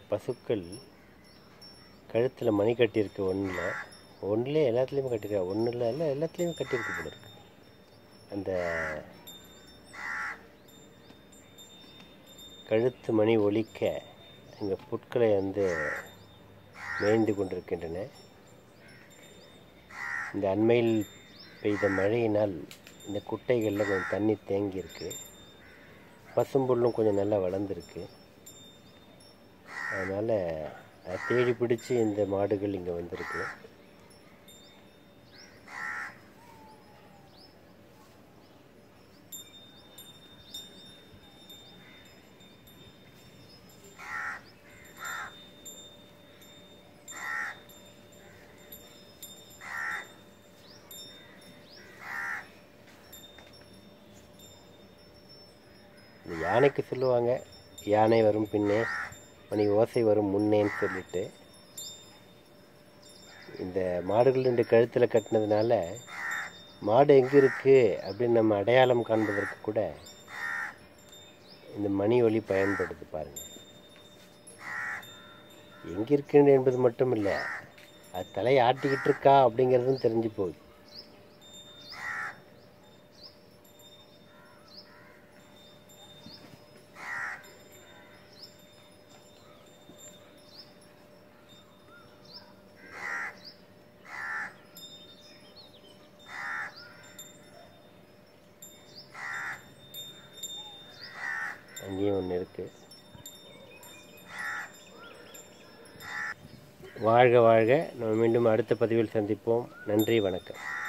பசுக்கள் கழுத்தில் மணி கட்டியிருக்கு ஒன்றில் ஒன்றுலே எல்லாத்துலேயுமே கட்டியிருக்கா ஒன்றில் இல்லை எல்லாத்துலேயுமே கட்டியிருக்கு போல இருக்கு அந்த கழுத்து மணி ஒலிக்க இங்கே புட்களை வந்து மேய்ந்து கொண்டிருக்கின்றன இந்த அண்மையில் பெய்த மழையினால் இந்த குட்டைகளில் கொஞ்சம் தண்ணி தேங்கி இருக்கு பசும்புல்லும் கொஞ்சம் நல்லா வளர்ந்துருக்கு அதனால் அதை தேடி பிடிச்சி இந்த மாடுகள் இங்கே வந்திருக்கு இந்த யானைக்கு சொல்லுவாங்க யானை வரும் பின்னே மணி ஓசை வரும் முன்னேன்னு சொல்லிட்டு இந்த மாடுகள் ரெண்டு கழுத்தில் கட்டினதுனால மாடு எங்கே இருக்குது அப்படின்னு நம்ம அடையாளம் காண்பதற்கு கூட இந்த மணி ஒலி பயன்படுது பாருங்கள் எங்கே இருக்குன்னு என்பது மட்டும் இல்லை அது தலையை ஆட்டிக்கிட்டு இருக்கா அப்படிங்கிறதும் தெரிஞ்சு போகுது அங்கேயும் ஒன்று இருக்குது வாழ்க வாழ்க நம்ம மீண்டும் அடுத்த பதிவில் சந்திப்போம் நன்றி வணக்கம்